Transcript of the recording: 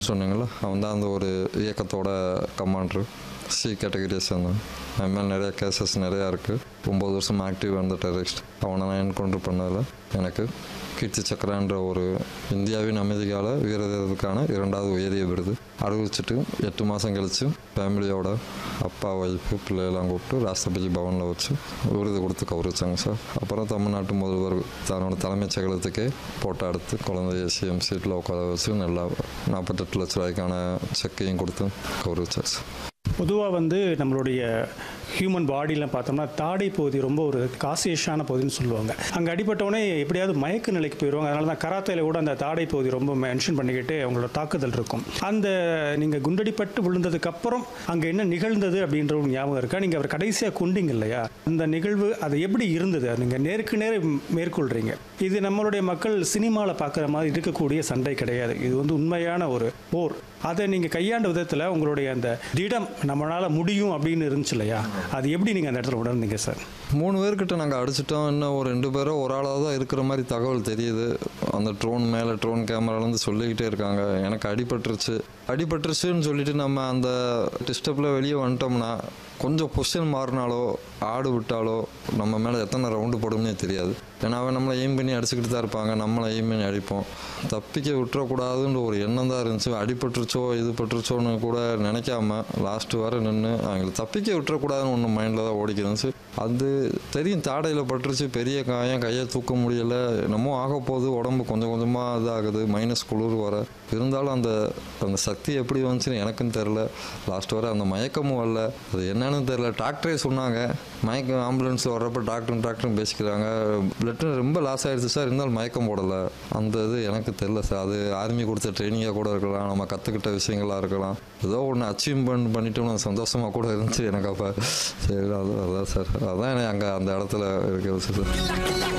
சொன்னீங்களா அவன் தான் அந்த ஒரு இயக்கத்தோட கமாண்டர் சி கேட்டகரியை சேர்ந்தவன் அவன் மேலே நிறைய கேசஸ் நிறையா இருக்குது ஒம்பது வருஷம் ஆக்டிவ் இருந்த டெரரிஸ்ட் அவனை நான் என்கவுண்டர் பண்ணதில் எனக்கு கீர்த்தி சக்கரான்ற ஒரு இந்தியாவின் அமைதிக்கால வீரர்களுக்கான இரண்டாவது உயரிய விருது அறிவிச்சிட்டு எட்டு மாதம் கழித்து ஃபேமிலியோட அப்பா ஒய்ஃபு பிள்ளையெல்லாம் கூப்பிட்டு ராஷ்டிரபதி பவனில் வச்சு விருது கொடுத்து கௌரவிச்சாங்க சார் அப்புறம் தமிழ்நாட்டு முதல்வர் தன்னோட தலைமைச் செயலகத்துக்கே போட்டோ எடுத்து குழந்தைய சிஎம் சீட்டில் உட்கார வச்சு நல்லா நாற்பத்தெட்டு லட்ச ரூபாய்க்கான செக்கையும் கொடுத்து கௌரவிச்சார் சார் பொதுவாக வந்து நம்மளுடைய ஹியூமன் பாடியில் பார்த்தோம்னா தாடை பகுதி ரொம்ப ஒரு காசியஸான பகுதின்னு சொல்லுவாங்க அங்கே அடிபட்டவொடனே எப்படியாவது மயக்க நிலைக்கு போயிடுவாங்க அதனால தான் கராத்தையில் கூட அந்த தாடை பகுதி ரொம்ப மென்ஷன் பண்ணிக்கிட்டு அவங்களோட தாக்குதல் இருக்கும் அந்த நீங்கள் குண்டடிப்பட்டு விழுந்ததுக்கு அப்புறம் அங்கே என்ன நிகழ்ந்தது அப்படின்ற ஒரு ஞாபகம் இருக்கா நீங்கள் அவர் கடைசியாக கொண்டீங்க இல்லையா அந்த நிகழ்வு அது எப்படி இருந்தது நீங்கள் நேருக்கு நேர் மேற்கொள்கிறீங்க இது நம்மளுடைய மக்கள் சினிமாவில் பார்க்குற மாதிரி இருக்கக்கூடிய சண்டை கிடையாது இது வந்து உண்மையான ஒரு போர் அதை நீங்கள் கையாண்ட விதத்தில் உங்களுடைய அந்த திடம் நம்மளால் முடியும் அப்படின்னு இருந்துச்சு இல்லையா அது எப்படி நீங்கள் அந்த இடத்துல உணர்ந்தீங்க சார் மூணு பேர்கிட்ட நாங்கள் அடிச்சிட்டோம் இன்னும் ஒரு ரெண்டு பேரோ ஒரு ஆளாக தான் இருக்கிற மாதிரி தகவல் தெரியுது அந்த ட்ரோன் மேலே ட்ரோன் கேமராலேருந்து சொல்லிக்கிட்டே இருக்காங்க எனக்கு அடிபட்டுருச்சு அடிபட்டுருச்சுன்னு சொல்லிட்டு நம்ம அந்த டிஸ்டர்பில் வெளியே வந்துட்டோம்னா கொஞ்சம் பொசிஷன் மாறினாலோ ஆடு விட்டாலோ நம்ம மேலே எத்தனை ரவுண்டு போடும்னே தெரியாது ஏன்னா அவன் நம்மளை எய்ம் பண்ணி அடிச்சுக்கிட்டு தான் இருப்பாங்க நம்மளை எய்ம் பண்ணி அடிப்போம் தப்பிக்க விட்டுறக்கூடாதுன்ற ஒரு எண்ணம் தான் இருந்துச்சு அடிபட்டுருச்சோ இது பட்டுருச்சோன்னு கூட நினைக்காம லாஸ்ட் வர நின்று அவங்களை தப்பிக்க விட்டுறக்கூடாதுன்னு ஒன்று மைண்டில் தான் ஓடிக்க இருந்துச்சு அது தெரியும் தாடையில் பட்டுருச்சு பெரிய காயம் கையை தூக்க முடியல என்னமோ ஆக போகுது உடம்பு கொஞ்சம் கொஞ்சமாக இதாகுது மைனஸ் குளிர் வர இருந்தாலும் அந்த அந்த சக்தி எப்படி வந்துச்சுன்னு எனக்கும் தெரில லாஸ்ட் வர அந்த மயக்கமும் வரல அது என்னன்னு தெரில டாக்டரே சொன்னாங்க மயக்கம் ஆம்புலன்ஸ் வர்றப்ப டாக்டர் டாக்டரும் பேசிக்கிறாங்க பிளட் ரொம்ப லாஸ் ஆயிடுச்சு சார் இருந்தாலும் மயக்கம் போடலை அந்த இது எனக்கு தெரில சார் அது ஆர்மி கொடுத்த ட்ரைனிங்காக கூட இருக்கலாம் நம்ம கற்றுக்கிட்ட விஷயங்களாக இருக்கலாம் ஏதோ ஒன்று அச்சீவ்மெண்ட் பண்ணிட்டோம்னு சந்தோஷமாக கூட இருந்துச்சு எனக்கு அப்போ சரி அது அதான் சார் அதான் எனக்கு அங்கே அந்த இடத்துல இருக்கிறது சார்